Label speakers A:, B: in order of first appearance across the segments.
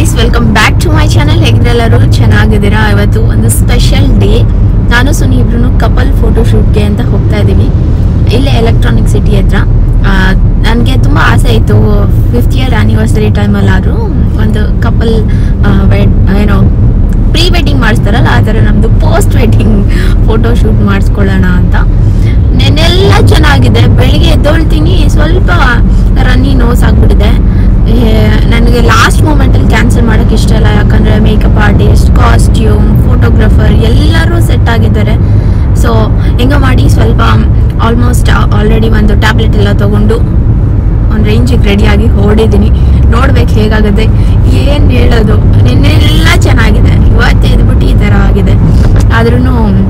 A: Guys welcome back to my channel ಹೇಗಿದ್ರೆ ಎಲ್ಲರೂ ಚೆನ್ನಾಗಿದ್ದೀರಾ ಇವತ್ತು ಒಂದು ಸ್ಪೆಷಲ್ ಡೇ ನಾನು ಸುನಿ ಇಬ್ರು ಕಪಲ್ ಫೋಟೋ ಶೂಟ್ಗೆ ಅಂತ ಹೋಗ್ತಾ ಇದ್ದೀವಿ ಇಲ್ಲೇ ಎಲೆಕ್ಟ್ರಾನಿಕ್ ಸಿಟಿ ಹತ್ರ ನನಗೆ ತುಂಬ ಆಸೆ ಇತ್ತು ಫಿಫ್ತ್ ಇಯರ್ ಆ್ಯನಿವರ್ಸರಿ ಟೈಮಲ್ಲಾದರೂ ಒಂದು ಕಪಲ್ ಏನೋ ಪ್ರೀ ವೆಡ್ಡಿಂಗ್ ಮಾಡಿಸ್ತಾರಲ್ಲ ಆ ಥರ ನಮ್ಮದು ಪೋಸ್ಟ್ ವೆಡ್ಡಿಂಗ್ ಫೋಟೋ ಶೂಟ್ ಮಾಡಿಸ್ಕೊಳ್ಳೋಣ ಅಂತ ನೆನ್ನೆಲ್ಲ ಚೆನ್ನಾಗಿದೆ ಬೆಳಿಗ್ಗೆ ಎದ್ದೊಳ್ತೀನಿ ಸ್ವಲ್ಪ ರನ್ನಿ ನೋಸ್ ಆಗ್ಬಿಟ್ಟಿದೆ ನನಗೆ ಲಾಸ್ಟ್ ಮೂಮೆಂಟಲ್ಲಿ ಕ್ಯಾನ್ಸಲ್ ಮಾಡೋಕ್ಕೆ ಇಷ್ಟ ಇಲ್ಲ ಯಾಕಂದರೆ ಮೇಕಪ್ ಆರ್ಟಿಸ್ಟ್ ಕಾಸ್ಟ್ಯೂಮ್ ಫೋಟೋಗ್ರಫರ್ ಎಲ್ಲರೂ ಸೆಟ್ ಆಗಿದ್ದಾರೆ ಸೊ ಹೆಂಗ ಮಾಡಿ ಸ್ವಲ್ಪ ಆಲ್ಮೋಸ್ಟ್ ಆಲ್ರೆಡಿ ಒಂದು ಟ್ಯಾಬ್ಲೆಟ್ ಎಲ್ಲ ತಗೊಂಡು ಒಂದು ರೇಂಜಿಗೆ ರೆಡಿಯಾಗಿ ಹೊರಡಿದ್ದೀನಿ ನೋಡ್ಬೇಕು ಹೇಗಾಗುತ್ತೆ ಏನು ಹೇಳೋದು ನಿನ್ನೆಲ್ಲ ಚೆನ್ನಾಗಿದೆ ಇವತ್ತು ಎದ್ಬಿಟ್ಟು ಈ ಥರ ಆಗಿದೆ ಆದ್ರೂ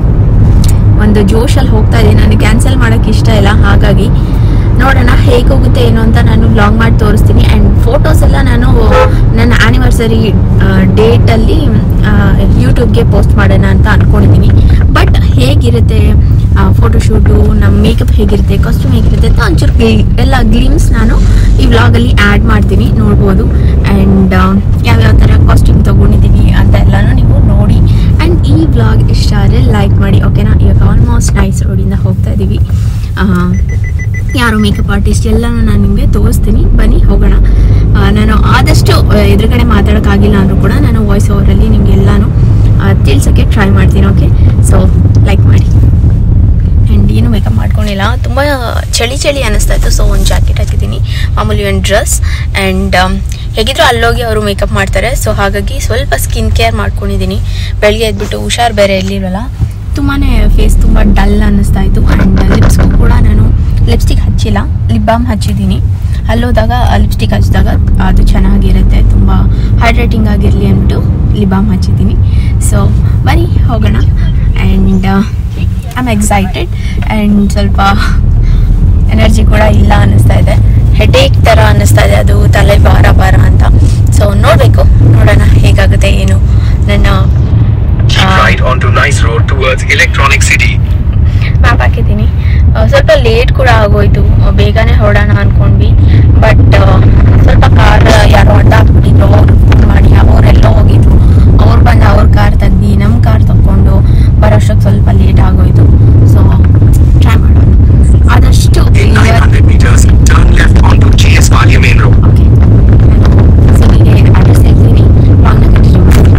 A: ಒಂದು ಜೋಶಲ್ಲಿ ಹೋಗ್ತಾ ಇದ್ದೀನಿ ನನಗೆ ಕ್ಯಾನ್ಸಲ್ ಮಾಡೋಕ್ಕೆ ಇಷ್ಟ ಇಲ್ಲ ಹಾಗಾಗಿ ನೋಡೋಣ ಹೇಗೆ ಹೋಗುತ್ತೆ ಏನು ಅಂತ ನಾನು ಬ್ಲಾಗ್ ಮಾಡಿ ತೋರಿಸ್ತೀನಿ ಆ್ಯಂಡ್ ಫೋಟೋಸ್ ಎಲ್ಲ ನಾನು ನನ್ನ ಆ್ಯನಿವರ್ಸರಿ ಡೇಟಲ್ಲಿ ಯೂಟ್ಯೂಬ್ಗೆ ಪೋಸ್ಟ್ ಮಾಡೋಣ ಅಂತ ಅಂದ್ಕೊಂಡಿದ್ದೀನಿ ಬಟ್ ಹೇಗಿರುತ್ತೆ ಫೋಟೋಶೂಟು ನಮ್ಮ ಮೇಕಪ್ ಹೇಗಿರುತ್ತೆ ಕಾಸ್ಟ್ಯೂಮ್ ಹೇಗಿರುತ್ತೆ ಅಂತ ಒಂಚೂರು ಗ್ಲಿ- ಎಲ್ಲ ಗ್ಲಿಮ್ಸ್ ನಾನು ಈ ವ್ಲಾಗಲ್ಲಿ ಆ್ಯಡ್ ಮಾಡ್ತೀನಿ ನೋಡ್ಬೋದು ಆ್ಯಂಡ್ ಯಾವ್ಯಾವ ಥರ ಕಾಸ್ಟ್ಯೂಮ್ ತೊಗೊಂಡಿದ್ದೀವಿ ಅಂತ ಎಲ್ಲನೂ ನೀವು ನೋಡಿ ಆ್ಯಂಡ್ ಈ ವ್ಲಾಗ್ ಇಷ್ಟ ಆದರೆ ಲೈಕ್ ಮಾಡಿ ಓಕೆನಾ ಇವಾಗ ಆಲ್ಮೋಸ್ಟ್ ನೈಸ್ ರೋಡಿಂದ ಹೋಗ್ತಾ ಇದ್ದೀವಿ ಆ, ಯಾರು ಮೇಕಪ್ ಆರ್ಟಿಸ್ಟ್ ಎಲ್ಲನೂ ನಾನು ನಿಮಗೆ ತೋರಿಸ್ತೀನಿ ಬನ್ನಿ ಹೋಗೋಣ ಆ, ನಾನು ಆದಷ್ಟು ಆ, ಎದುರುಗಡೆ ಮಾತಾಡೋಕ್ಕಾಗಿಲ್ಲ ಅಂದರೂ ಕೂಡ ನಾನು ವಾಯ್ಸ್ ಓವರಲ್ಲಿ ನಿಮ್ಗೆ ಎಲ್ಲನೂ ತಿಳ್ಸೋಕ್ಕೆ ಟ್ರೈ ಮಾಡ್ತೀನಿ ಓಕೆ ಸೊ ಲೈಕ್ ಮಾಡಿ ಆ್ಯಂಡ್ ಏನು ಮೇಕಪ್ ಮಾಡ್ಕೊಂಡಿಲ್ಲ ತುಂಬ ಚಳಿ ಚಳಿ ಅನ್ನಿಸ್ತಾ ಇತ್ತು ಸೊ ಒಂದು ಜಾಕೆಟ್ ಹಾಕಿದ್ದೀನಿ ಮಾಮೂಲಿ ಒಂದು ಡ್ರೆಸ್ ಆ್ಯಂಡ್ ಹೇಗಿದ್ರು ಅಲ್ಲೋಗಿ ಅವರು ಮೇಕಪ್ ಮಾಡ್ತಾರೆ ಸೊ ಹಾಗಾಗಿ ಸ್ವಲ್ಪ ಸ್ಕಿನ್ ಕೇರ್ ಮಾಡ್ಕೊಂಡಿದ್ದೀನಿ ಬೆಳಗ್ಗೆ ಎದ್ಬಿಟ್ಟು ಹುಷಾರು ಬೇರೆ ಎಲ್ಲಿರಲ್ಲ ತುಂಬಾ ಫೇಸ್ ತುಂಬ ಡಲ್ ಅನ್ನಿಸ್ತಾ ಇತ್ತು ಆ್ಯಂಡ್ ಲಿಪ್ಸ್ಗೂ ಕೂಡ ನಾನು ಲಿಪ್ಸ್ಟಿಕ್ ಹಚ್ಚಿಲ್ಲ ಲಿಪ್ ಬಾಮ್ ಹಚ್ಚಿದ್ದೀನಿ ಅಲ್ಲೋದಾಗ ಲಿಪ್ಸ್ಟಿಕ್ ಹಚ್ಚಿದಾಗ ಅದು ಚೆನ್ನಾಗಿರುತ್ತೆ ತುಂಬ ಹೈಡ್ರೇಟಿಂಗ್ ಆಗಿರಲಿ ಅಂದ್ಬಿಟ್ಟು ಲಿಪ್ ಬಾಮ್ ಹಚ್ಚಿದ್ದೀನಿ ಸೊ ಬನ್ನಿ ಹೋಗೋಣ and I am excited and ಸ್ವಲ್ಪ ಎನರ್ಜಿ ಕೂಡ ಇಲ್ಲ ಅನ್ನಿಸ್ತಾ ಇದೆ ಹೆಡೇಕ್ ಥರ ಅನ್ನಿಸ್ತಾ ಇದೆ ಅದು ತಲೆ ಭಾರ ಭಾರ ಅಂತ ಸೊ ನೋಡಬೇಕು ನೋಡೋಣ ಹೇಗಾಗುತ್ತೆ ಏನು ನನ್ನ
B: Keep right onto Nice Road towards Electronic City.
A: Map ಹಾಕಿದ್ದೀನಿ ಆ, ಸ್ವಲ್ಪ ಲೇಟ್ ಕೂಡ ಆಗೋಯ್ತು ಆ, ಬೇಗನೆ ಹೊರಡೋಣ ಅನ್ಕೊಂಡ್ವಿ ಬಟ್ ಸ್ವಲ್ಪ ಕಾರ್ ಯಾರೋ ಅಡ್ಡ ಹಾಕ್ಬಿಟ್ಟಿದ್ರು ಅವ್ರು ಫೋನ್ ಮಾಡಿ ಅವರೆಲ್ಲೋ ಹೋಗಿದ್ರು ಅವ್ರು ಬಂದು ಅವ್ರ ಕಾರ್ ತೆಗ್ದು ನಮ್ಮ ಕಾರ್ ತಗೊಂಡು ಬರೋಷ್ಟಕ್ಕೆ ಸ್ವಲ್ಪ ಲೇಟ್ ಆಗೋಯ್ತು ಸೊ ಟ್ರೈ ಮಾಡೋಣ ಆದಷ್ಟು
B: In 900 meters, turn left onto GS Valia Main Road.
A: Okay ನಾನು ಸರಿಗೆ ಅಡ್ರೆಸ್ ಹೇಳ್ತೀನಿ ಲಾಂಗ್ನ ಕಂಟಿನ್ಯೂ ಮಾಡ್ತೀನಿ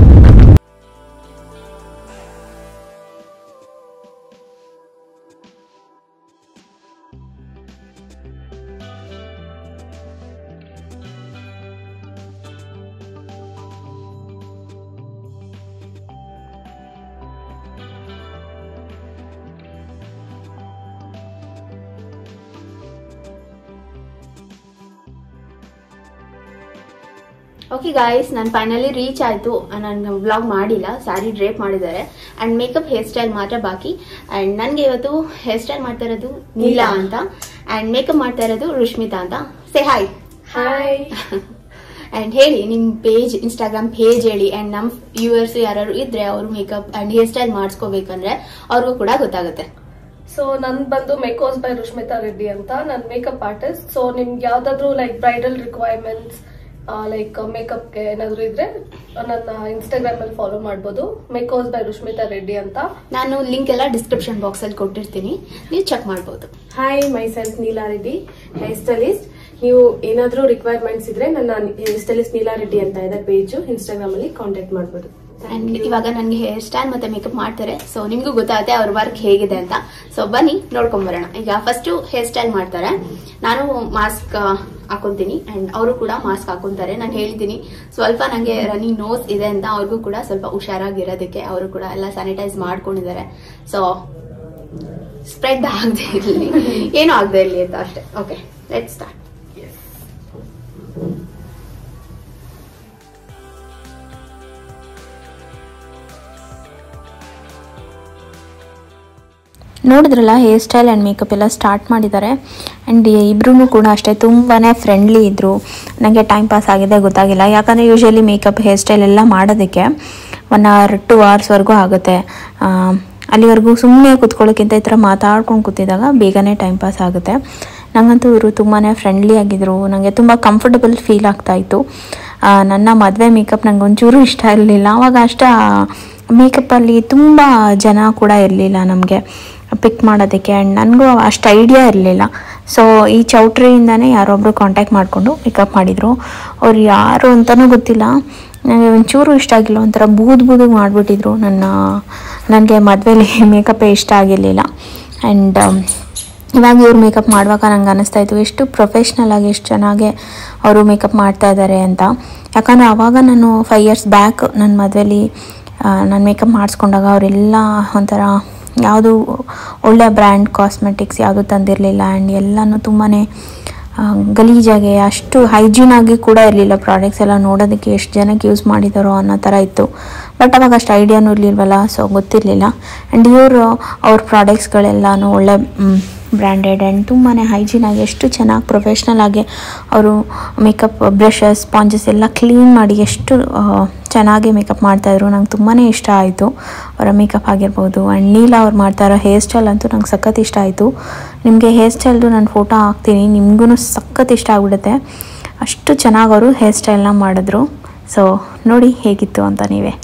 A: ಓಕೆ ಗಾಯ್ಸ್ ನಾನು ಫೈನಲಿ ರೀಚ್ ಆಯಿತು ನಾನು ವ್ಲಾಗ್ ಮಾಡಿಲ್ಲ ಸ್ಯಾರಿ ಡ್ರೇಪ್ ಮಾಡಿದ್ದಾರೆ ಆ್ಯಂಡ್ ಮೇಕಪ್ ಹೇರ್ ಸ್ಟೈಲ್ ಮಾತ್ರ ಬಾಕಿ ಆ್ಯಂಡ್ ನನಗೆ ಇವತ್ತು ಹೇರ್ ಸ್ಟೈಲ್ ಮಾಡ್ತಾ ಇರೋದು ನೀಲಾ ಅಂತ ಆ್ಯಂಡ್ ಮೇಕಪ್ ಮಾಡ್ತಾ ಇರೋದು ರುಷ್ಮಿತಾ ಅಂತ ಸೇ ಹಾಯ್
C: ಹಾಯ್
A: ಆ್ಯಂಡ್ ಹೇಳಿ ನಿಮ್ಮ ಪೇಜ್ ಇನ್ಸ್ಟಾಗ್ರಾಮ್ ಪೇಜ್ ಹೇಳಿ ಆ್ಯಂಡ್ ನಮ್ಮ ವ್ಯೂವರ್ಸ್ ಯಾರು ಇದ್ರೆ ಅವರು ಮೇಕಪ್ ಆ್ಯಂಡ್ ಹೇರ್ ಸ್ಟೈಲ್ ಮಾಡಿಸ್ಕೋಬೇಕಂದ್ರೆ ಅವ್ರಿಗೂ ಕೂಡ ಗೊತ್ತಾಗುತ್ತೆ
C: ಸೊ ನನ್ ಬಂದು ಮೇಕೋಸ್ ಬೈ ರುಷ್ಮಿತಾ ರೆಡ್ಡಿ ಅಂತ ನಾನು ಮೇಕಪ್ ಆರ್ಟಿಸ್ಟ್ ಸೊ ನಿಮ್ಗೆ ಯಾವ್ದಾದ್ರು ಲೈಕ್ ಬ್ರೈಡಲ್ ರಿಕ್ವೈರ್ಮೆಂಟ್ಸ್ ಲೈಕ್ ಮೇಕಪ್ಗೆ ಏನಾದ್ರು ಇದ್ರೆ ನನ್ನ ಇನ್ಸ್ಟಾಗ್ರಾಮ್ ಅಲ್ಲಿ ಫಾಲೋ ಮಾಡ್ಬೋದು ಮೇಕೋಸ್ ಬೈ ರುಷ್ಮಿತಾ ರೆಡ್ಡಿ ಅಂತ
A: ನಾನು ಲಿಂಕ್ ಎಲ್ಲ ಡಿಸ್ಕ್ರಿಪ್ಷನ್ ಬಾಕ್ಸಲ್ಲಿ ಕೊಟ್ಟಿರ್ತೀನಿ ನೀವು ಚೆಕ್ ಮಾಡ್ಬೋದು
D: hi myself Neela Reddy hair stylist ನೀವು ಏನಾದರೂ ರಿಕ್ವೈರ್ಮೆಂಟ್ಸ್ ಇದ್ರೆ ನನ್ನ ಹೇರ್ ಸ್ಟೈಲಿಸ್ಟ್ ನೀಲಾ ರೆಡ್ಡಿ ಅಂತ ಇದೆ ಪೇಜು ಇನ್ಸ್ಟಾಗ್ರಾಮ್ ಅಲ್ಲಿ ಕಾಂಟ್ಯಾಕ್ಟ್ ಮಾಡ್ಬೋದು
A: ಅಂಡ್ ಇವಾಗ ನನಗೆ ಹೇರ್ ಸ್ಟೈಲ್ ಮತ್ತೆ ಮೇಕಪ್ ಮಾಡ್ತಾರೆ ಸೊ ನಿಮ್ಗೂ ಗೊತ್ತಾಗುತ್ತೆ ಅವ್ರ ವರ್ಕ್ ಹೇಗಿದೆ ಅಂತ ಸೊ ಬನ್ನಿ ನೋಡ್ಕೊಂಡ್ ಬರೋಣ ಈಗ ಫಸ್ಟ್ ಹೇರ್ ಸ್ಟೈಲ್ ಮಾಡ್ತಾರೆ ನಾನು ಮಾಸ್ಕ್ ಹಾಕೊಂತೀನಿ ಅಂಡ್ ಅವರು ಕೂಡ ಮಾಸ್ಕ್ ಹಾಕೊಂತಾರೆ ನಾನು ಹೇಳಿದ್ದೀನಿ ಸ್ವಲ್ಪ ನನಗೆ ರನ್ನಿಂಗ್ ನೋಸ್ ಇದೆ ಅಂತ ಅವ್ರಿಗೂ ಕೂಡ ಸ್ವಲ್ಪ ಹುಷಾರಾಗಿರೋದಕ್ಕೆ ಅವರು ಕೂಡ ಎಲ್ಲ ಸ್ಯಾನಿಟೈಸ್ ಮಾಡ್ಕೊಂಡಿದ್ದಾರೆ ಸೊ ಸ್ಪ್ರೆಡ್ ಆಗದೆ ಇರಲಿ ಏನೂ ಆಗದೆ ಇರಲಿ ಅಂತ ಅಷ್ಟೇ ಓಕೆ ಲೆಟ್ ಸ್ಟಾರ್ಟ್ ನೋಡಿದ್ರಲ್ಲ ಹೇರ್ ಸ್ಟೈಲ್ ಆ್ಯಂಡ್ ಮೇಕಪ್ ಎಲ್ಲ ಸ್ಟಾರ್ಟ್ ಮಾಡಿದ್ದಾರೆ ಆ್ಯಂಡ್ ಇಬ್ರೂ ಕೂಡ ಅಷ್ಟೇ ತುಂಬಾ ಫ್ರೆಂಡ್ಲಿ ಇದ್ದರು ನನಗೆ ಟೈಮ್ ಪಾಸ್ ಆಗಿದೆ ಗೊತ್ತಾಗಿಲ್ಲ ಯಾಕಂದರೆ ಯೂಶಲಿ ಮೇಕಪ್ ಹೇರ್ ಸ್ಟೈಲ್ ಎಲ್ಲ ಮಾಡೋದಕ್ಕೆ ಒನ್ ಅವರ್ ಟು ಅವರ್ಸ್ವರೆಗೂ ಆಗುತ್ತೆ ಆ, ಅಲ್ಲಿವರೆಗೂ ಸುಮ್ಮನೆ ಕೂತ್ಕೊಳ್ಳೋಕ್ಕಿಂತ ಈ ಥರ ಮಾತಾಡ್ಕೊಂಡು ಕೂತಿದ್ದಾಗ ಬೇಗನೆ ಟೈಮ್ ಪಾಸ್ ಆಗುತ್ತೆ ನನಗಂತೂ ಇವರು ತುಂಬಾ ಫ್ರೆಂಡ್ಲಿ ಆಗಿದ್ದರು ನನಗೆ ತುಂಬ ಕಂಫರ್ಟಬಲ್ ಫೀಲ್ ಆಗ್ತಾಯಿತ್ತು ಆ, ನನ್ನ ಮದುವೆ ಮೇಕಪ್ ನಂಗೆ ಒಂಚೂರು ಇಷ್ಟ ಇರಲಿಲ್ಲ ಆವಾಗ ಅಷ್ಟು ಮೇಕಪ್ಪಲ್ಲಿ ತುಂಬ ಜನ ಕೂಡ ಇರಲಿಲ್ಲ ನಮಗೆ ಪಿಕ್ ಮಾಡೋದಕ್ಕೆ ಆ್ಯಂಡ್ ನನಗೂ ಅಷ್ಟು ಐಡಿಯಾ ಇರಲಿಲ್ಲ ಸೊ ಈ ಚೌಟ್ರಿಯಿಂದನೇ ಯಾರೊಬ್ಬರು ಕಾಂಟ್ಯಾಕ್ಟ್ ಮಾಡಿಕೊಂಡು ಪಿಕಪ್ ಮಾಡಿದರು ಅವ್ರು ಯಾರು ಅಂತಲೂ ಗೊತ್ತಿಲ್ಲ ನನಗೆ ಒಂಚೂರು ಇಷ್ಟ ಆಗಿಲ್ಲ ಒಂಥರ ಬೂದ್ ಬೂದಿಗೆ ಮಾಡಿಬಿಟ್ಟಿದ್ರು ನನ್ನ ನನಗೆ ಮದುವೆಲಿ ಮೇಕಪ್ಪೇ ಇಷ್ಟ ಆಗಿರಲಿಲ್ಲ ಆ್ಯಂಡ್ ಇವಾಗ ಇವ್ರು ಮೇಕಪ್ ಮಾಡುವಾಗ ನಂಗೆ ಅನ್ನಿಸ್ತಾ ಇತ್ತು ಎಷ್ಟು ಪ್ರೊಫೆಷ್ನಲ್ ಆಗಿ ಎಷ್ಟು ಚೆನ್ನಾಗಿ ಅವರು ಮೇಕಪ್ ಮಾಡ್ತಾ ಇದ್ದಾರೆ ಅಂತ ಯಾಕಂದರೆ ಆವಾಗ ನಾನು ಫೈವ್ ಇಯರ್ಸ್ ಬ್ಯಾಕ್ ನನ್ನ ಮದುವೆಲಿ ನಾನು ಮೇಕಪ್ ಮಾಡಿಸ್ಕೊಂಡಾಗ ಅವರೆಲ್ಲ ಒಂಥರ ಯಾವುದು ಒಳ್ಳೆ ಬ್ರ್ಯಾಂಡ್ ಕಾಸ್ಮೆಟಿಕ್ಸ್ ಯಾವುದು ತಂದಿರಲಿಲ್ಲ ಆ್ಯಂಡ್ ಎಲ್ಲನೂ ತುಂಬಾ ಗಲೀಜಾಗೆ ಅಷ್ಟು ಹೈಜೀನ್ ಆಗಿ ಕೂಡ ಇರಲಿಲ್ಲ ಪ್ರಾಡಕ್ಟ್ಸ್ ಎಲ್ಲ ನೋಡೋದಕ್ಕೆ ಎಷ್ಟು ಜನಕ್ಕೆ ಯೂಸ್ ಮಾಡಿದಾರೋ ಅನ್ನೋ ಥರ ಇತ್ತು ಬಟ್ ಅವಾಗ ಅಷ್ಟು ಐಡಿಯಾನೂ ಇರಲಿಲ್ವಲ್ಲ ಸೊ ಗೊತ್ತಿರಲಿಲ್ಲ ಆ್ಯಂಡ್ ಇವರು ಅವ್ರ ಪ್ರಾಡಕ್ಟ್ಸ್ಗಳೆಲ್ಲನೂ ಒಳ್ಳೆ ಬ್ರ್ಯಾಂಡೆಡ್ ಆ್ಯಂಡ್ ತುಂಬಾ ಹೈಜೀನ್ ಆಗಿ ಎಷ್ಟು ಚೆನ್ನಾಗಿ ಪ್ರೊಫೆಷ್ನಲ್ ಆಗಿ ಅವರು ಮೇಕಪ್ ಬ್ರಷಸ್ ಸ್ಪಾಂಜಸ್ ಎಲ್ಲ ಕ್ಲೀನ್ ಮಾಡಿ ಎಷ್ಟು ಆ, ಚೆನ್ನಾಗಿ ಮೇಕಪ್ ಮಾಡ್ತಾಯಿದ್ರು ನಂಗೆ ತುಂಬಾ ಇಷ್ಟ ಆಯಿತು ಅವರ ಮೇಕಪ್ ಆಗಿರ್ಬೋದು ಆ್ಯಂಡ್ ನೀಲ ಅವ್ರು ಮಾಡ್ತಾ ಇರೋ ಹೇರ್ ಸ್ಟೈಲ್ ಅಂತೂ ನಂಗೆ ಸಖತ್ ಇಷ್ಟ ಆಯಿತು ನಿಮಗೆ ಹೇರ್ ಸ್ಟೈಲ್ದು ನಾನು ಫೋಟೋ ಹಾಕ್ತೀನಿ ನಿಮಗೂ ಸಖತ್ ಇಷ್ಟ ಆಗಿಬಿಡುತ್ತೆ ಅಷ್ಟು ಚೆನ್ನಾಗಿ ಅವರು ಹೇರ್ ಸ್ಟೈಲ್ನ ಮಾಡಿದ್ರು ಸೊ ನೋಡಿ ಹೇಗಿತ್ತು ಅಂತ ನೀವೇ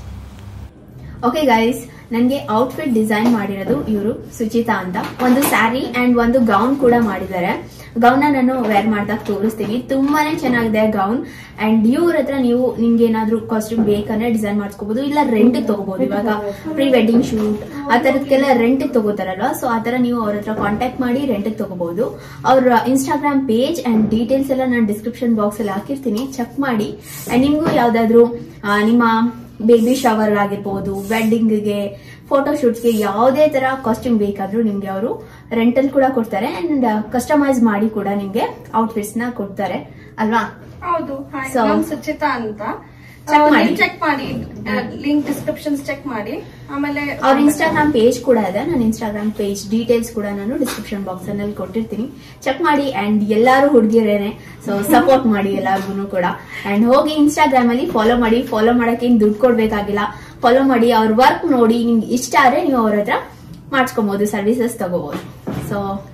A: ಓಕೆ ಗೈಸ್ ನನಗೆ ಔಟ್ಫಿಟ್ ಡಿಸೈನ್ ಮಾಡಿರೋದು ಇವರು ಸುಚಿತಾ ಅಂತ ಒಂದು ಸ್ಯಾರಿ ಅಂಡ್ ಒಂದು ಗೌನ್ ಕೂಡ ಮಾಡಿದ್ದಾರೆ ಗೌನ್ ನಾನು ವೇರ್ ಮಾಡ್ದಾಗ ತೋರಿಸ್ತೀನಿ ತುಂಬಾನೇ ಚೆನ್ನಾಗಿದೆ ಗೌನ್ ಅಂಡ್ ಇವ್ರ ಹತ್ರ ನೀವು ನಿಮ್ಗೆ ಏನಾದ್ರೂ ಕಾಸ್ಟ್ಯೂಮ್ ಬೇಕಂದ್ರೆ ಡಿಸೈನ್ ಮಾಡಿಸ್ಕೋಬಹುದು ಇಲ್ಲ ರೆಂಟ್ ತಗೋಬಹುದು ಇವಾಗ ಪ್ರೀ ವೆಡ್ಡಿಂಗ್ ಶೂಟ್ ಆ ತರದಕ್ಕೆಲ್ಲ ರೆಂಟ್ ತಗೋತಾರಲ್ವಾ ಸೊ ಆ ತರ ನೀವು ಅವ್ರ ಹತ್ರ ಕಾಂಟ್ಯಾಕ್ಟ್ ಮಾಡಿ ರೆಂಟ್ ತಗೋಬಹುದು ಅವ್ರ ಇನ್ಸ್ಟಾಗ್ರಾಮ್ ಪೇಜ್ ಅಂಡ್ ಡೀಟೇಲ್ಸ್ ಎಲ್ಲ ನಾನು ಡಿಸ್ಕ್ರಿಪ್ಷನ್ ಬಾಕ್ಸ್ ಅಲ್ಲಿ ಹಾಕಿರ್ತೀನಿ ಚೆಕ್ ಮಾಡಿ ಅಂಡ್ ನಿಮ್ಗೂ ಯಾವ್ದಾದ್ರು ಆ, ನಿಮ್ಮ ಬೇಬಿ ಶವರ್ ಆಗಿರ್ಬೋದು ವೆಡ್ಡಿಂಗ್ಗೆ ಫೋಟೋ ಶೂಟ್ಸ್ಗೆ ಯಾವುದೇ ತರ ಕಾಸ್ಟ್ಯೂಮ್ ಬೇಕಾದ್ರೂ ನಿಮ್ಗೆ ಅವರು ರೆಂಟಲ್ ಕೂಡ ಕೊಡ್ತಾರೆ ಅಂಡ್ ಕಸ್ಟಮೈಸ್ ಮಾಡಿ ಕೂಡ ನಿಮ್ಗೆ ಔಟ್ಫಿಟ್ಸ್ ನ ಕೊಡ್ತಾರೆ ಅಲ್ವಾ
C: ಹೌದು ಹಾಯ್
A: So-
C: ನಾನು ಸುಚಿತಾ ಅಂತ
A: Check ಮಾಡಿ.
C: ಚೆಕ್ ಮಾಡಿ ಲಿಂಕ್ ಡಿಸ್ಕ್ರಿಪ್ಷನ್ಸ್ ಚೆಕ್ ಮಾಡಿ ಆಮೇಲೆ
A: ಅವ್ರ ಇನ್ಸ್ಟಾಗ್ರಾಮ್ ಪೇಜ್ ಕೂಡ ಇದೆ ನನ್ನ ಇನ್ಸ್ಟಾಗ್ರಾಮ್ ಪೇಜ್ ಡೀಟೇಲ್ಸ್ ಕೂಡ ನಾನು ಡಿಸ್ಕ್ರಿಪ್ಷನ್ ಬಾಕ್ಸ್ ಅಲ್ಲಿ ಕೊಟ್ಟಿರ್ತೀನಿ ಚೆಕ್ ಮಾಡಿ ಅಂಡ್ ಎಲ್ಲಾರು ಹುಡುಗಿರೇನೆ ಸೊ ಸಪೋರ್ಟ್ ಮಾಡಿ ಎಲ್ಲಾರ್ಗು ಕೂಡ ಅಂಡ್ ಹೋಗಿ ಇನ್ಸ್ಟಾಗ್ರಾಮ್ ಅಲ್ಲಿ ಫಾಲೋ ಮಾಡಿ ಫಾಲೋ ಮಾಡಕ್ಕೆ ಏನ್ ದುಡ್ಡು ಕೊಡ್ಬೇಕಾಗಿಲ್ಲ ಫಾಲೋ ಮಾಡಿ ಅವ್ರ ವರ್ಕ್ ನೋಡಿ ನಿಮ್ಗೆ ಇಷ್ಟ ಆದ್ರೆ ನೀವು ಅವ್ರ ಹತ್ರ ಮಾಡಿಸ್ಕೊಬಹುದು ಸರ್ವಿಸಸ್ ತಗೋಬಹುದು ಸೊ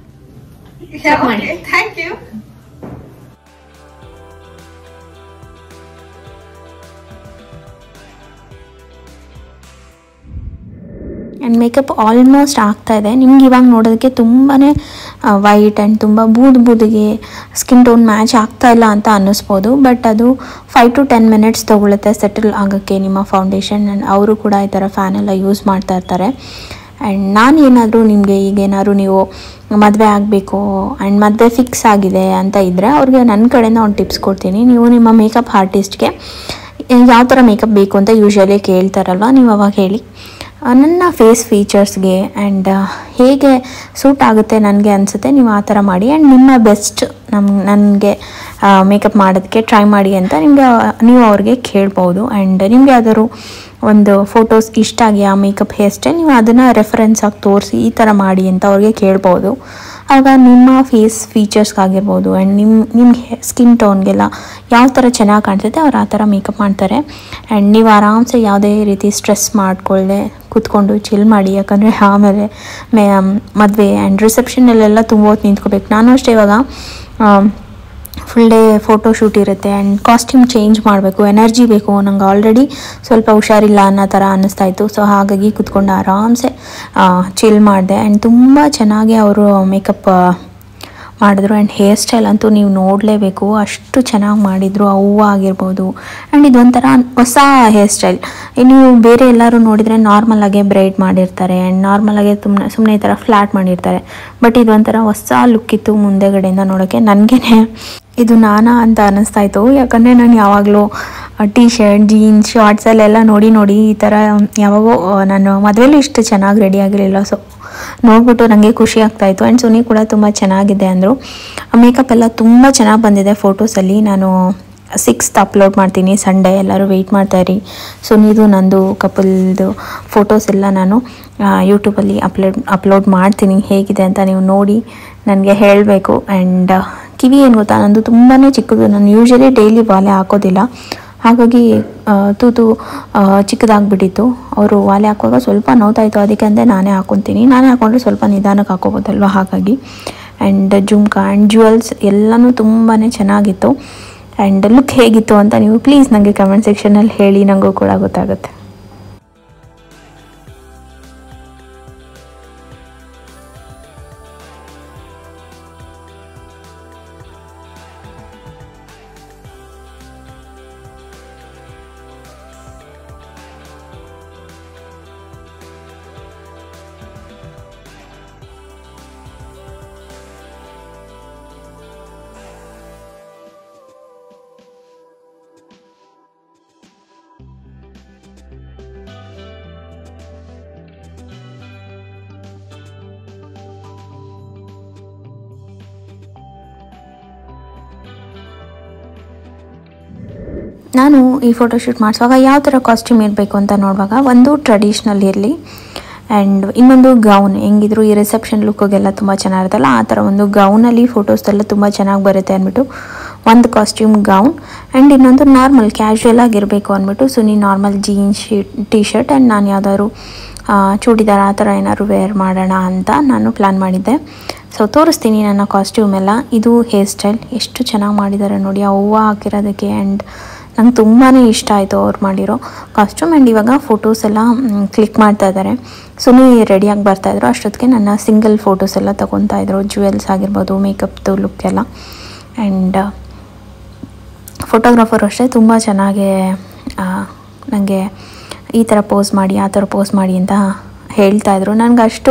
A: check ಮಾಡಿ.
C: Thank you
A: and makeup almost ಆಗ್ತಾ ಇದೆ ನಿಮ್ಗೆ ಇವಾಗ ನೋಡೋದಕ್ಕೆ ತುಂಬಾ ವೈಟ್ ಆ್ಯಂಡ್ ತುಂಬ ಬೂದ್ ಬೂದಿಗೆ ಸ್ಕಿನ್ ಟೋನ್ ಮ್ಯಾಚ್ ಆಗ್ತಾ ಇಲ್ಲ ಅಂತ ಅನ್ನಿಸ್ಬೋದು ಬಟ್ ಅದು ಫೈವ್ ಟು ಟೆನ್ ಮಿನಿಟ್ಸ್ ತೊಗೊಳುತ್ತೆ ಸೆಟಲ್ ಆಗೋಕ್ಕೆ ನಿಮ್ಮ ಫೌಂಡೇಶನ್ ಆ್ಯಂಡ್ ಅವರು ಕೂಡ ಈ ಥರ ಫ್ಯಾನ್ ಎಲ್ಲ ಯೂಸ್ ಮಾಡ್ತಾ ಇರ್ತಾರೆ ಆ್ಯಂಡ್ ನಾನು ಏನಾದರೂ ನಿಮಗೆ ಈಗೇನಾದ್ರು ನೀವು ಮದುವೆ ಆಗಬೇಕು ಆ್ಯಂಡ್ ಮದುವೆ ಫಿಕ್ಸ್ ಆಗಿದೆ ಅಂತ ಇದ್ದರೆ ಅವ್ರಿಗೆ ನನ್ನ ಕಡೆಯಿಂದ ಒಂದು ಟಿಪ್ಸ್ ಕೊಡ್ತೀನಿ ನೀವು ನಿಮ್ಮ ಮೇಕಪ್ ಆರ್ಟಿಸ್ಟ್ಗೆ ಯಾವ ಥರ ಮೇಕಪ್ ಬೇಕು ಅಂತ ಯೂಶ್ವಲಿ ಕೇಳ್ತಾರಲ್ವ ನೀವು ಅವಾಗ ಹೇಳಿ ಆ, ನನ್ನ ಫೇಸ್ ಫೀಚರ್ಸ್ಗೆ ಆ್ಯಂಡ್ ಹೇಗೆ ಸೂಟ್ ಆಗುತ್ತೆ ನನಗೆ ಅನಿಸುತ್ತೆ ನೀವು ಆ ಥರ ಮಾಡಿ ಆ್ಯಂಡ್ ನಿಮ್ಮ ಬೆಸ್ಟ್ ನಮ್ ನನಗೆ ಮೇಕಪ್ ಮಾಡೋದಕ್ಕೆ ಟ್ರೈ ಮಾಡಿ ಅಂತ ನಿಮಗೆ ನೀವು ಅವ್ರಿಗೆ ಕೇಳ್ಬೋದು ಆ್ಯಂಡ್ ನಿಮ್ಗೆ ಯಾವ್ದಾದ್ರು ಒಂದು ಫೋಟೋಸ್ ಇಷ್ಟ ಆಗಿ ಆ ಮೇಕಪ್ ಹೇರ್ ಸ್ಟೈಲ್ ನೀವು ಅದನ್ನು ರೆಫರೆನ್ಸ್ ಆಗಿ ತೋರಿಸಿ ಈ ಥರ ಮಾಡಿ ಅಂತ ಅವ್ರಿಗೆ ಕೇಳ್ಬೋದು ಆಗ ನಿಮ್ಮ ಫೇಸ್ ಫೀಚರ್ಸ್ಗಾಗಿರ್ಬೋದು ಆ್ಯಂಡ್ ನಿಮ್ಮ ನಿಮ್ಗೆ ಸ್ಕಿನ್ ಟೋನ್ಗೆಲ್ಲ ಯಾವ ಥರ ಚೆನ್ನಾಗಿ ಕಾಣಿಸುತ್ತೆ ಅವ್ರು ಆ ಥರ ಮೇಕಪ್ ಮಾಡ್ತಾರೆ ಆ್ಯಂಡ್ ನೀವು ಆರಾಮ್ಸೆ ಯಾವುದೇ ರೀತಿ ಸ್ಟ್ರೆಸ್ ಮಾಡ್ಕೊಳ್ಳದೆ ಕೂತ್ಕೊಂಡು ಚಿಲ್ ಮಾಡಿ ಯಾಕಂದರೆ ಆಮೇಲೆ ಮೇ ಮದುವೆ ಆ್ಯಂಡ್ ರಿಸೆಪ್ಷನಲ್ಲೆಲ್ಲ ತುಂಬ ಹೊತ್ತು ನಿಂತ್ಕೋಬೇಕು ನಾನು ಅಷ್ಟೇ ಇವಾಗ ಫುಲ್ ಡೇ ಫೋಟೋ ಶೂಟ್ ಇರುತ್ತೆ ಆ್ಯಂಡ್ ಕಾಸ್ಟ್ಯೂಮ್ ಚೇಂಜ್ ಮಾಡಬೇಕು ಎನರ್ಜಿ ಬೇಕು ನಂಗೆ ಆಲ್ರೆಡಿ ಸ್ವಲ್ಪ ಹುಷಾರಿಲ್ಲ ಅನ್ನೋ ಥರ ಅನ್ನಿಸ್ತಾ ಇತ್ತು ಸೊ ಹಾಗಾಗಿ ಕುತ್ಕೊಂಡು ಆರಾಮ್ಸೆ ಚಿಲ್ ಮಾಡಿದೆ ಆ್ಯಂಡ್ ತುಂಬ ಚೆನ್ನಾಗಿ ಅವರು ಮೇಕಪ್ ಮಾಡಿದ್ರು ಆ್ಯಂಡ್ ಹೇರ್ ಸ್ಟೈಲ್ ಅಂತೂ ನೀವು ನೋಡಲೇಬೇಕು ಅಷ್ಟು ಚೆನ್ನಾಗಿ ಮಾಡಿದರು ಆ ಹೂವು ಆಗಿರ್ಬೋದು ಆ್ಯಂಡ್ ಇದೊಂಥರ ಹೊಸ ಹೇರ್ ಸ್ಟೈಲ್ ನೀವು ಬೇರೆ ಎಲ್ಲರೂ ನೋಡಿದರೆ ನಾರ್ಮಲಾಗೆ ಬ್ರೈಡ್ ಮಾಡಿರ್ತಾರೆ ಆ್ಯಂಡ್ ನಾರ್ಮಲಾಗೆ ಸುಮ್ಮನೆ ಸುಮ್ಮನೆ ಈ ಥರ ಫ್ಲ್ಯಾಟ್ ಮಾಡಿರ್ತಾರೆ ಬಟ್ ಇದೊಂಥರ ಹೊಸ ಲುಕ್ ಇತ್ತು ಮುಂದೆಗಡೆಯಿಂದ ನೋಡೋಕ್ಕೆ ನನಗೇ ಇದು ನಾನಾ ಅಂತ ಅನ್ನಿಸ್ತಾ ಇತ್ತು ಯಾಕಂದರೆ ನಾನು ಯಾವಾಗಲೂ ಟಿ ಶರ್ಟ್ ಜೀನ್ಸ್ ಶಾರ್ಟ್ಸಲ್ಲೆಲ್ಲ ನೋಡಿ ನೋಡಿ ಈ ಥರ ಯಾವಾಗೋ ಆ, ನಾನು ಮದುವೆಲೂ ಇಷ್ಟು ಚೆನ್ನಾಗಿ ರೆಡಿ ಆಗಿರಲಿಲ್ಲ ಸೊ ನೋಡ್ಬಿಟ್ಟು ನನಗೆ ಖುಷಿ ಆಗ್ತಾ ಇತ್ತು ಆ್ಯಂಡ್ ಸುನಿ ಕೂಡ ತುಂಬ ಚೆನ್ನಾಗಿದೆ ಅಂದರು ಮೇಕಪ್ ಎಲ್ಲ ತುಂಬ ಚೆನ್ನಾಗಿ ಬಂದಿದೆ ಫೋಟೋಸಲ್ಲಿ ನಾನು ಸಿಕ್ಸ್ತ್ ಅಪ್ಲೋಡ್ ಮಾಡ್ತೀನಿ ಸಂಡೇ ಎಲ್ಲರೂ ವೆಯ್ಟ್ ಮಾಡ್ತಾಯಿರಿ ಸುನಿದು ನಂದು ಕಪಲ್ದು ಫೋಟೋಸ್ ಎಲ್ಲ ನಾನು ಯೂಟ್ಯೂಬಲ್ಲಿ ಅಪ್ಲೋಡ್ ಅಪ್ಲೋಡ್ ಮಾಡ್ತೀನಿ ಹೇಗಿದೆ ಅಂತ ನೀವು ನೋಡಿ ನನಗೆ ಹೇಳಬೇಕು ಆ್ಯಂಡ್ ಕಿವಿ ಏನು ಗೊತ್ತಾ ನಂದು ತುಂಬಾ ಚಿಕ್ಕದು ನಾನು ಯೂಶಲಿ ಡೈಲಿ ವಾಲೆ ಹಾಕೋದಿಲ್ಲ ಹಾಗಾಗಿ ಆ, ತೂತು ಆ, ಚಿಕ್ಕದಾಗ್ಬಿಟ್ಟಿತ್ತು ಅವರು ವಾಲೆ ಹಾಕುವಾಗ ಸ್ವಲ್ಪ ನೋವ್ತಾಯಿತ್ತು ಅದಕ್ಕೆ ಅಂದರೆ ನಾನೇ ಹಾಕೊತೀನಿ ನಾನೇ ಹಾಕೊಂಡ್ರೆ ಸ್ವಲ್ಪ ನಿಧಾನಕ್ಕೆ ಹಾಕೋಬೋದಲ್ವ ಹಾಗಾಗಿ ಆ್ಯಂಡ್ ಜುಮ್ಕಾ ಆ್ಯಂಡ್ ಜ್ಯುವೆಲ್ಸ್ ಎಲ್ಲನೂ ತುಂಬಾ ಚೆನ್ನಾಗಿತ್ತು ಆ್ಯಂಡ್ ಲುಕ್ ಹೇಗಿತ್ತು ಅಂತ ನೀವು ಪ್ಲೀಸ್ ನನಗೆ ಕಮೆಂಟ್ ಸೆಕ್ಷನಲ್ಲಿ ಹೇಳಿ ನನಗೂ ಕೂಡ ಗೊತ್ತಾಗುತ್ತೆ ನಾನು ಈ ಫೋಟೋಶೂಟ್ ಮಾಡಿಸುವಾಗ ಯಾವ ಥರ ಕಾಸ್ಟ್ಯೂಮ್ ಇರಬೇಕು ಅಂತ ನೋಡುವಾಗ ಒಂದು ಟ್ರೆಡಿಷ್ನಲ್ ಇರಲಿ ಆ್ಯಂಡ್ ಇನ್ನೊಂದು ಗೌನ್ ಹೆಂಗಿದ್ರು ಈ ರಿಸೆಪ್ಷನ್ ಲುಕ್ಗೆಲ್ಲ ತುಂಬ ಚೆನ್ನಾಗಿರುತ್ತಲ್ಲ ಆ ಥರ ಒಂದು ಗೌನಲ್ಲಿ ಫೋಟೋಸ್ ಎಲ್ಲ ತುಂಬ ಚೆನ್ನಾಗಿ ಬರುತ್ತೆ ಅಂದ್ಬಿಟ್ಟು ಒಂದು ಕಾಸ್ಟ್ಯೂಮ್ ಗೌನ್ ಆ್ಯಂಡ್ ಇನ್ನೊಂದು ನಾರ್ಮಲ್ ಕ್ಯಾಶುಯಲ್ ಆಗಿರಬೇಕು ಅಂದ್ಬಿಟ್ಟು ಸುನಿ ನಾರ್ಮಲ್ ಜೀನ್ಸ್ ಶೀಟ್ ಟಿ ಶರ್ಟ್ ಆ್ಯಂಡ್ ನಾನು ಯಾವ್ದಾದ್ರು ಆ, ಚೂಡಿದಾರ್ ಆ ಥರ ಏನಾದ್ರು ವೇರ್ ಮಾಡೋಣ ಅಂತ ನಾನು ಪ್ಲ್ಯಾನ್ ಮಾಡಿದ್ದೆ ಸೊ ತೋರಿಸ್ತೀನಿ ನನ್ನ ಕಾಸ್ಟ್ಯೂಮ್ ಎಲ್ಲ ಇದು ಹೇರ್ ಸ್ಟೈಲ್ ಎಷ್ಟು ಚೆನ್ನಾಗಿ ಮಾಡಿದ್ದಾರೆ ನೋಡಿ ಆ ಹೂವು ಹಾಕಿರೋದಕ್ಕೆ ಆ್ಯಂಡ್ ನಂಗೆ ತುಂಬಾ ಇಷ್ಟ ಆಯಿತು ಅವ್ರು ಮಾಡಿರೋ ಕಾಸ್ಟ್ಯೂಮ್ ಆ್ಯಂಡ್ ಇವಾಗ ಫೋಟೋಸ್ ಎಲ್ಲ ಕ್ಲಿಕ್ ಮಾಡ್ತಾ ಇದ್ದಾರೆ ಸುನಿ ರೆಡಿಯಾಗಿ ಬರ್ತಾಯಿದ್ರು ಅಷ್ಟೊತ್ತಿಗೆ ನನ್ನ ಸಿಂಗಲ್ ಫೋಟೋಸ್ ಎಲ್ಲ ತೊಗೊತಾ ಇದ್ರು ಜ್ಯುವೆಲ್ಸ್ ಆಗಿರ್ಬೋದು ಮೇಕಪ್ದು ಲುಕ್ ಎಲ್ಲ ಆ್ಯಂಡ್ ಫೋಟೋಗ್ರಾಫರು ಅಷ್ಟೇ ತುಂಬ ಚೆನ್ನಾಗಿ ನನಗೆ ಈ ಥರ ಪೋಸ್ ಮಾಡಿ ಆ ಥರ ಪೋಸ್ ಮಾಡಿ ಅಂತ ಹೇಳ್ತಾಯಿದ್ರು ನನಗೆ ಅಷ್ಟು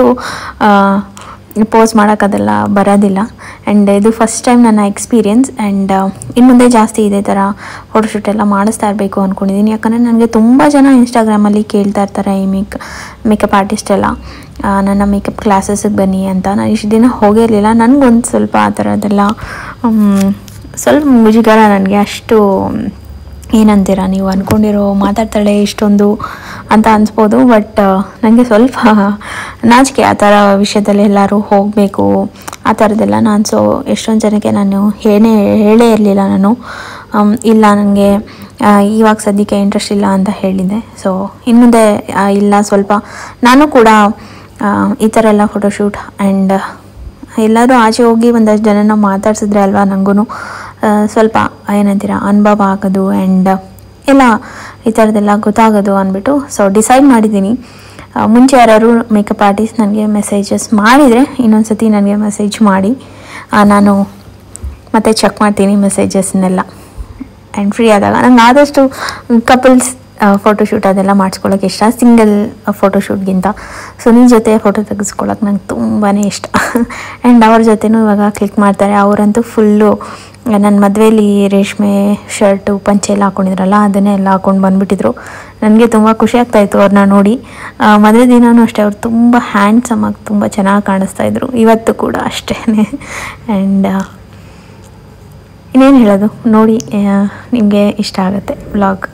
A: ಪೋಸ್ ಮಾಡೋಕ್ಕದೆಲ್ಲ ಬರೋದಿಲ್ಲ ಆ್ಯಂಡ್ ಇದು ಫಸ್ಟ್ ಟೈಮ್ ನನ್ನ ಎಕ್ಸ್ಪೀರಿಯನ್ಸ್ ಆ್ಯಂಡ್ ಇನ್ನು ಮುಂದೆ ಜಾಸ್ತಿ ಇದೇ ಥರ ಫೋಟೋಶೂಟ್ ಎಲ್ಲ ಮಾಡಿಸ್ತಾ ಇರಬೇಕು ಅಂದ್ಕೊಂಡಿದ್ದೀನಿ ಯಾಕಂದರೆ ನನಗೆ ತುಂಬ ಜನ ಇನ್ಸ್ಟಾಗ್ರಾಮಲ್ಲಿ ಕೇಳ್ತಾ ಇರ್ತಾರೆ ಈ ಮೇಕ್ ಮೇಕಪ್ ಆರ್ಟಿಸ್ಟ್ ಎಲ್ಲ ಆ, ನನ್ನ ಮೇಕಪ್ ಕ್ಲಾಸಸ್ಗೆ ಬನ್ನಿ ಅಂತ ನಾನು ಇಷ್ಟು ದಿನ ಹೋಗಿರಲಿಲ್ಲ ನನಗೊಂದು ಸ್ವಲ್ಪ ಆ ಥರದ್ದೆಲ್ಲ ಮ್, ಸ್ವಲ್ಪ ಮುಜುಗರ ನನಗೆ ಅಷ್ಟು ಏನಂತೀರ ನೀವು ಅಂದ್ಕೊಂಡಿರೋ ಮಾತಾಡ್ತಾಳೆ ಇಷ್ಟೊಂದು ಅಂತ ಅನ್ಸ್ಬೋದು ಬಟ್ ನನಗೆ ಸ್ವಲ್ಪ ನಾಚಿಕೆ ಆ ಥರ ವಿಷಯದಲ್ಲಿ ಎಲ್ಲರೂ ಹೋಗಬೇಕು ಆ ಥರದ್ದೆಲ್ಲ ನಾನು ಸೊ ಎಷ್ಟೊಂದು ಜನಕ್ಕೆ ನಾನು ಏನೇ ಹೇಳೇ ಇರಲಿಲ್ಲ ನಾನು ಆಮ್, ಇಲ್ಲ ನನಗೆ ಇವಾಗ ಸದ್ಯಕ್ಕೆ ಇಂಟ್ರೆಸ್ಟ್ ಇಲ್ಲ ಅಂತ ಹೇಳಿದ್ದೆ ಸೊ ಇನ್ನು ಮುಂದೆ ಆ, ಇಲ್ಲ ಸ್ವಲ್ಪ ನಾನು ಕೂಡ ಆ, ಈ ಥರ ಎಲ್ಲ ಫೋಟೋಶೂಟ್ ಆ್ಯಂಡ್ ಎಲ್ಲರೂ ಆಚೆ ಹೋಗಿ ಒಂದಷ್ಟು ಜನನ ಮಾತಾಡ್ಸಿದ್ರೆ ಅಲ್ವಾ ನನಗೂ ಸ್ವಲ್ಪ ಏನಂತೀರ ಅನುಭವ ಆಗೋದು ಆ್ಯಂಡ್ ಎಲ್ಲ ಈ ಥರದ್ದೆಲ್ಲ ಗೊತ್ತಾಗೋದು ಅಂದ್ಬಿಟ್ಟು ಸೊ ಡಿಸೈಡ್ ಮಾಡಿದ್ದೀನಿ ಆ, ಮುಂಚೆ ಯಾರು ಮೇಕಪ್ ಆರ್ಟಿಸ್ಟ್ ನನಗೆ ಮೆಸೇಜಸ್ ಮಾಡಿದರೆ ಇನ್ನೊಂದು ಸತಿ ನನಗೆ ಮೆಸೇಜ್ ಮಾಡಿ ಆ, ನಾನು ಮತ್ತೆ ಚೆಕ್ ಮಾಡ್ತೀನಿ ಮೆಸೇಜಸ್ನೆಲ್ಲ ಆ್ಯಂಡ್ ಫ್ರೀ ಆದಾಗ ನಂಗೆ ಆದಷ್ಟು ಕಪಲ್ಸ್ ಫೋಟೋಶೂಟ್ ಅದೆಲ್ಲ ಮಾಡಿಸ್ಕೊಳ್ಳೋಕೆ ಇಷ್ಟ ಸಿಂಗಲ್ ಫೋಟೋಶೂಟ್ಗಿಂತ ಸುನಿ ಜೊತೆ ಫೋಟೋ ತೆಗೆಸ್ಕೊಳ್ಳೋಕೆ ನಂಗೆ ತುಂಬಾ ಇಷ್ಟ ಆ್ಯಂಡ್ ಅವ್ರ ಜೊತೆನೂ ಇವಾಗ ಕ್ಲಿಕ್ ಮಾಡ್ತಾರೆ ಅವರಂತೂ ಫುಲ್ಲು ನನ್ನ ಮದುವೆಯಲ್ಲಿ ರೇಷ್ಮೆ ಶರ್ಟು ಪಂಚೆ ಎಲ್ಲ ಹಾಕೊಂಡಿದ್ರಲ್ಲ ಅದನ್ನೇ ಎಲ್ಲ ಹಾಕೊಂಡು ಬಂದುಬಿಟ್ಟಿದ್ರು ನನಗೆ ತುಂಬ ಖುಷಿ ಆಗ್ತಾಯಿತ್ತು ಅವ್ರನ್ನ ನೋಡಿ ಆ, ಮದುವೆ ದಿನವೂ ಅಷ್ಟೇ ಅವ್ರು ತುಂಬ ಹ್ಯಾಂಡ್ಸಮ್ ಆಗಿ ತುಂಬ ಚೆನ್ನಾಗಿ ಕಾಣಿಸ್ತಾ ಇದ್ರು ಇವತ್ತು ಕೂಡ ಅಷ್ಟೇ ಆ್ಯಂಡ್ ಇನ್ನೇನು ಹೇಳೋದು ನೋಡಿ ನಿಮಗೆ ಇಷ್ಟ ಆಗುತ್ತೆ ವ್ಲಾಗ್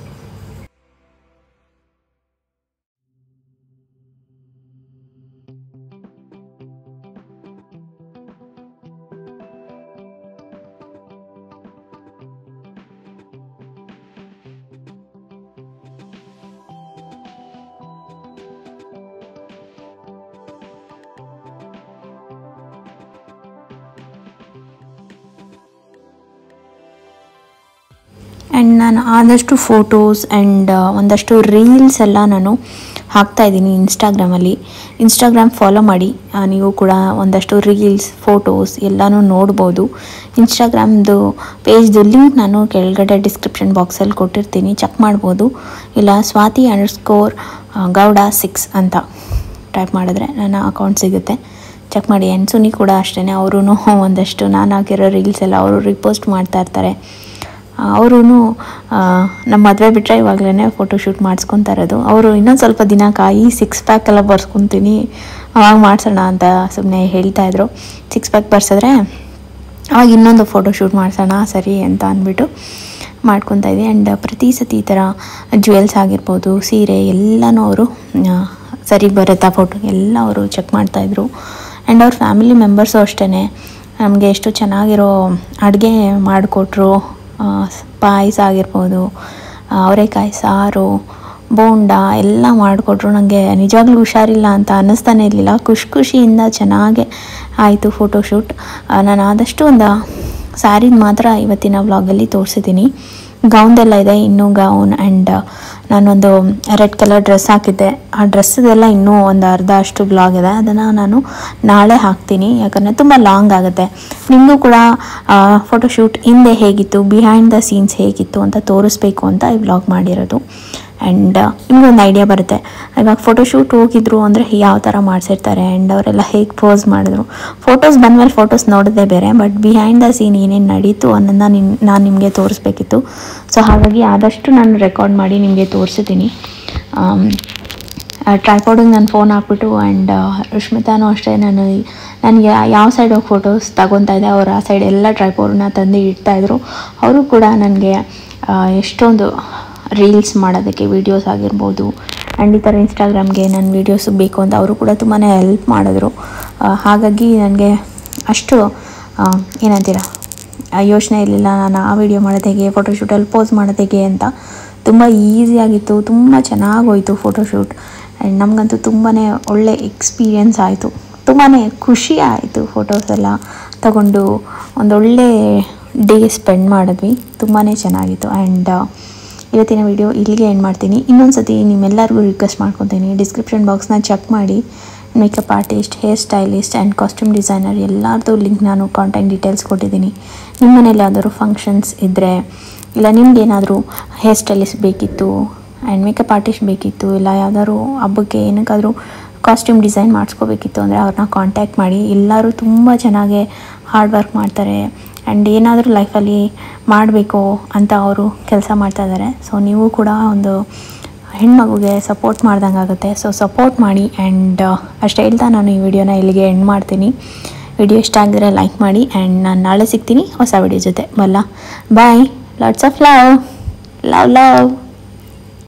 A: ಆ್ಯಂಡ್ ನಾನು ಆದಷ್ಟು ಫೋಟೋಸ್ ಆ್ಯಂಡ್ ಒಂದಷ್ಟು ರೀಲ್ಸ್ ಎಲ್ಲ ನಾನು ಹಾಕ್ತಾ ಇದ್ದೀನಿ ಇನ್ಸ್ಟಾಗ್ರಾಮಲ್ಲಿ ಇನ್ಸ್ಟಾಗ್ರಾಮ್ ಫಾಲೋ ಮಾಡಿ ಆ, ನೀವು ಕೂಡ ಒಂದಷ್ಟು ರೀಲ್ಸ್ ಫೋಟೋಸ್ ಎಲ್ಲನೂ ನೋಡ್ಬೋದು ಇನ್ಸ್ಟಾಗ್ರಾಮ್ದು ಪೇಜ್ದು ಲಿಂಕ್ ನಾನು ಕೆಳಗಡೆ ಡಿಸ್ಕ್ರಿಪ್ಷನ್ ಬಾಕ್ಸಲ್ಲಿ ಕೊಟ್ಟಿರ್ತೀನಿ ಚೆಕ್ ಮಾಡ್ಬೋದು ಇಲ್ಲ Swathi underscore Gowda six ಅಂತ ಟೈಪ್ ಮಾಡಿದ್ರೆ ನನ್ನ ಅಕೌಂಟ್ ಸಿಗುತ್ತೆ ಚೆಕ್ ಮಾಡಿ ಆ್ಯಂಡ್ ಸುನಿ ಕೂಡ ಅಷ್ಟೇ ಅವರು ಒಂದಷ್ಟು ನಾನು ಹಾಕಿರೋ ರೀಲ್ಸ್ ಎಲ್ಲ ಅವರು ರಿಪೋಸ್ಟ್ ಮಾಡ್ತಾ ಇರ್ತಾರೆ ಅವರು ನಮ್ಮ ಮದುವೆ ಬಿಟ್ಟರೆ ಇವಾಗಲೇ ಫೋಟೋಶೂಟ್ ಮಾಡಿಸ್ಕೊತಾ ಇರೋದು ಅವರು ಇನ್ನೊಂದು ಸ್ವಲ್ಪ ದಿನ ಕಾಯಿ ಸಿಕ್ಸ್ ಪ್ಯಾಕ್ ಎಲ್ಲ ಬರ್ಸ್ಕೊತೀನಿ ಅವಾಗ ಮಾಡಿಸೋಣ ಅಂತ ಸುಮ್ಮನೆ ಹೇಳ್ತಾಯಿದ್ರು ಸಿಕ್ಸ್ ಪ್ಯಾಕ್ ಬರ್ಸಿದ್ರೆ ಅವಾಗ ಇನ್ನೊಂದು ಫೋಟೋಶೂಟ್ ಮಾಡಿಸೋಣ ಸರಿ ಅಂತ ಅಂದ್ಬಿಟ್ಟು ಮಾಡ್ಕೊತಾ ಇದ್ದೆ ಆ್ಯಂಡ್ ಪ್ರತಿ ಸತಿ ಈ ಥರ ಜ್ಯುವೆಲ್ಸ್ ಆಗಿರ್ಬೋದು ಸೀರೆ ಎಲ್ಲನೂ ಅವರು ಸರಿಗೆ ಬರುತ್ತಾ ಫೋಟೋ ಎಲ್ಲ ಅವರು ಚೆಕ್ ಮಾಡ್ತಾಯಿದ್ರು ಆ್ಯಂಡ್ ಅವ್ರ ಫ್ಯಾಮಿಲಿ ಮೆಂಬರ್ಸು ಅಷ್ಟೇ ನಮಗೆ ಎಷ್ಟು ಚೆನ್ನಾಗಿರೋ ಅಡುಗೆ ಮಾಡಿಕೊಟ್ರು ಪಾಯಸ ಆಗಿರ್ಬೋದು ಆ, ಅವರೆಕಾಯಿ ಸಾರು ಬೋಂಡ ಎಲ್ಲ ಮಾಡಿಕೊಟ್ರು ನನಗೆ ನಿಜವಾಗ್ಲೂ ಹುಷಾರಿಲ್ಲ ಅಂತ ಅನ್ನಿಸ್ತಾನೆ ಇರಲಿಲ್ಲ ಖುಷಿ ಖುಷಿಯಿಂದ ಚೆನ್ನಾಗೆ ಆಯಿತು ಫೋಟೋಶೂಟ್ ನಾನು ಆದಷ್ಟು ಒಂದು ಸ್ಯಾರಿದು ಮಾತ್ರ ಇವತ್ತಿನ ವ್ಲಾಗಲ್ಲಿ ತೋರಿಸಿದ್ದೀನಿ ಗೌನ್ದೆಲ್ಲ ಇದೆ ಇನ್ನೂ ಗೌನ್ ಆ್ಯಂಡ್ ನಾನೊಂದು ರೆಡ್ ಕಲರ್ ಡ್ರೆಸ್ ಹಾಕಿದ್ದೆ ಆ ಡ್ರೆಸ್ಸದೆಲ್ಲ ಇನ್ನೂ ಒಂದು ಅರ್ಧ ಅಷ್ಟು ಬ್ಲಾಗ್ ಇದೆ ಅದನ್ನು ನಾನು ನಾಳೆ ಹಾಕ್ತೀನಿ ಯಾಕಂದರೆ ತುಂಬ ಲಾಂಗ್ ಆಗುತ್ತೆ ನಿಮಗೂ ಕೂಡ ಫೋಟೋಶೂಟ್ ಹಿಂದೆ ಹೇಗಿತ್ತು ಬಿಹೈಂಡ್ ದ ಸೀನ್ಸ್ ಹೇಗಿತ್ತು ಅಂತ ತೋರಿಸ್ಬೇಕು ಅಂತ ಈ ಬ್ಲಾಗ್ ಮಾಡಿರೋದು ಆ್ಯಂಡ್ ನಿಮಗೊಂದು ಐಡಿಯಾ ಬರುತ್ತೆ ಇವಾಗ ಫೋಟೋಶೂಟ್ ಹೋಗಿದ್ರು ಅಂದರೆ ಯಾವ ಥರ ಮಾಡಿಸಿರ್ತಾರೆ ಆ್ಯಂಡ್ ಅವರೆಲ್ಲ ಹೇಗೆ ಪೋಸ್ ಮಾಡಿದ್ರು ಫೋಟೋಸ್ ಬಂದಮೇಲೆ ಫೋಟೋಸ್ ನೋಡೋದೇ ಬೇರೆ ಬಟ್ ಬಿಹೈಂಡ್ ದ ಸೀನ್ ಏನೇನು ನಡೀತು ಅನ್ನೋದನ್ನ ನಿನ್ ನಾನು ನಿಮಗೆ ತೋರಿಸ್ಬೇಕಿತ್ತು ಸೊ ಹಾಗಾಗಿ ಆದಷ್ಟು ನಾನು ರೆಕಾರ್ಡ್ ಮಾಡಿ ನಿಮಗೆ ತೋರಿಸಿದ್ದೀನಿ ಟ್ರೈಪಾಡಿಗೆ ನಾನು ಫೋನ್ ಹಾಕ್ಬಿಟ್ಟು ಆ್ಯಂಡ್ ರುಷ್ಮಿತಾನೂ ಅಷ್ಟೇ ನಾನು ನನಗೆ ಯಾವ ಸೈಡ್ ಹೋಗಿ ಫೋಟೋಸ್ ತಗೊತಾ ಇದ್ದೆ ಅವ್ರು ಆ ಸೈಡ್ ಎಲ್ಲ ಟ್ರೈಪೋರ್ಡ್ನ ತಂದು ಇಡ್ತಾಯಿದ್ರು ಅವರು ಕೂಡ ನನಗೆ ಎಷ್ಟೊಂದು ರೀಲ್ಸ್ ಮಾಡೋದಕ್ಕೆ ವೀಡಿಯೋಸ್ ಆಗಿರ್ಬೋದು ಆ್ಯಂಡ್ ಈ ಥರ ಇನ್ಸ್ಟಾಗ್ರಾಮ್ಗೆ ನನ್ನ ವೀಡಿಯೋಸ್ ಬೇಕು ಅಂತ ಅವರು ಕೂಡ ತುಂಬಾ ಹೆಲ್ಪ್ ಮಾಡಿದ್ರು ಆ, ಹಾಗಾಗಿ ನನಗೆ ಅಷ್ಟು ಆ, ಏನಂತೀರ ಆ ಯೋಚನೆ ಇರಲಿಲ್ಲ ನಾನು ಆ ವಿಡಿಯೋ ಮಾಡೋದು ಹೇಗೆ ಫೋಟೋಶೂಟಲ್ಲಿ ಪೋಸ್ ಮಾಡೋದು ಹೇಗೆ ಅಂತ ತುಂಬ ಈಸಿಯಾಗಿತ್ತು ತುಂಬ ಚೆನ್ನಾಗೋಯ್ತು ಫೋಟೋಶೂಟ್ ಆ್ಯಂಡ್ ನಮಗಂತೂ ತುಂಬಾ ಒಳ್ಳೆ ಎಕ್ಸ್ಪೀರಿಯನ್ಸ್ ಆಯಿತು ತುಂಬಾ ಖುಷಿ ಆಯಿತು ಫೋಟೋಸ್ ಎಲ್ಲ ತಗೊಂಡು ಒಂದೊಳ್ಳೆ ಡೇ ಸ್ಪೆಂಡ್ ಮಾಡಿದ್ವಿ ತುಂಬಾ ಚೆನ್ನಾಗಿತ್ತು ಆ್ಯಂಡ್ ಇವತ್ತಿನ ವಿಡಿಯೋ ಇಲ್ಲಿಗೆ ಎಂಡ್ ಮಾಡ್ತೀನಿ ಇನ್ನೊಂದು ಸತಿ ನಿಮ್ಮೆಲ್ಲರಿಗೂ ರಿಕ್ವೆಸ್ಟ್ ಮಾಡ್ಕೊತೀನಿ ಡಿಸ್ಕ್ರಿಪ್ಷನ್ ಬಾಕ್ಸ್ನ ಚೆಕ್ ಮಾಡಿ makeup artist hair stylist and costume designer ಎಲ್ಲರದ್ದು ಲಿಂಕ್ ನಾನು ಕಾಂಟ್ಯಾಕ್ಟ್ ಡೀಟೇಲ್ಸ್ ಕೊಟ್ಟಿದ್ದೀನಿ ನಿಮ್ಮ ಮನೇಲಿ ಯಾವ್ದಾದ್ರು ಫಂಕ್ಷನ್ಸ್ ಇದ್ದರೆ ಇಲ್ಲ ನಿಮ್ಗೇನಾದರೂ ಹೇರ್ ಸ್ಟೈಲಿಸ್ಟ್ ಬೇಕಿತ್ತು ಆ್ಯಂಡ್ ಮೇಕಪ್ ಆರ್ಟಿಸ್ಟ್ ಬೇಕಿತ್ತು ಇಲ್ಲ ಯಾವ್ದಾದ್ರು ಹಬ್ಬಕ್ಕೆ ಏನಕ್ಕಾದರೂ ಕಾಸ್ಟ್ಯೂಮ್ ಡಿಸೈನ್ ಮಾಡಿಸ್ಕೋಬೇಕಿತ್ತು ಅಂದರೆ ಅವ್ರನ್ನ ಕಾಂಟ್ಯಾಕ್ಟ್ ಮಾಡಿ ಎಲ್ಲರೂ ತುಂಬ ಚೆನ್ನಾಗಿ ಹಾರ್ಡ್ ವರ್ಕ್ ಮಾಡ್ತಾರೆ ಆ್ಯಂಡ್ ಏನಾದರೂ ಲೈಫಲ್ಲಿ ಮಾಡಬೇಕು ಅಂತ ಅವರು ಕೆಲಸ ಮಾಡ್ತಾ ಇದ್ದಾರೆ ಸೊ ನೀವು ಕೂಡ ಒಂದು ಹೆಣ್ಮಗುಗೆ ಸಪೋರ್ಟ್ ಮಾಡ್ದಂಗೆ ಆಗುತ್ತೆ ಸೊ ಸಪೋರ್ಟ್ ಮಾಡಿ ಆ್ಯಂಡ್ ಅಷ್ಟು ಹೇಳ್ತಾ ನಾನು ಈ ವಿಡಿಯೋನ ಇಲ್ಲಿಗೆ ಎಂಡ್ ಮಾಡ್ತೀನಿ ವಿಡಿಯೋ ಇಷ್ಟ ಆಗಿದ್ರೆ ಲೈಕ್ ಮಾಡಿ ಆ್ಯಂಡ್ ನಾನು ನಾಳೆ ಸಿಗ್ತೀನಿ ಹೊಸ ವಿಡಿಯೋ ಜೊತೆ ಬಲ್ಲ bye lots of love love love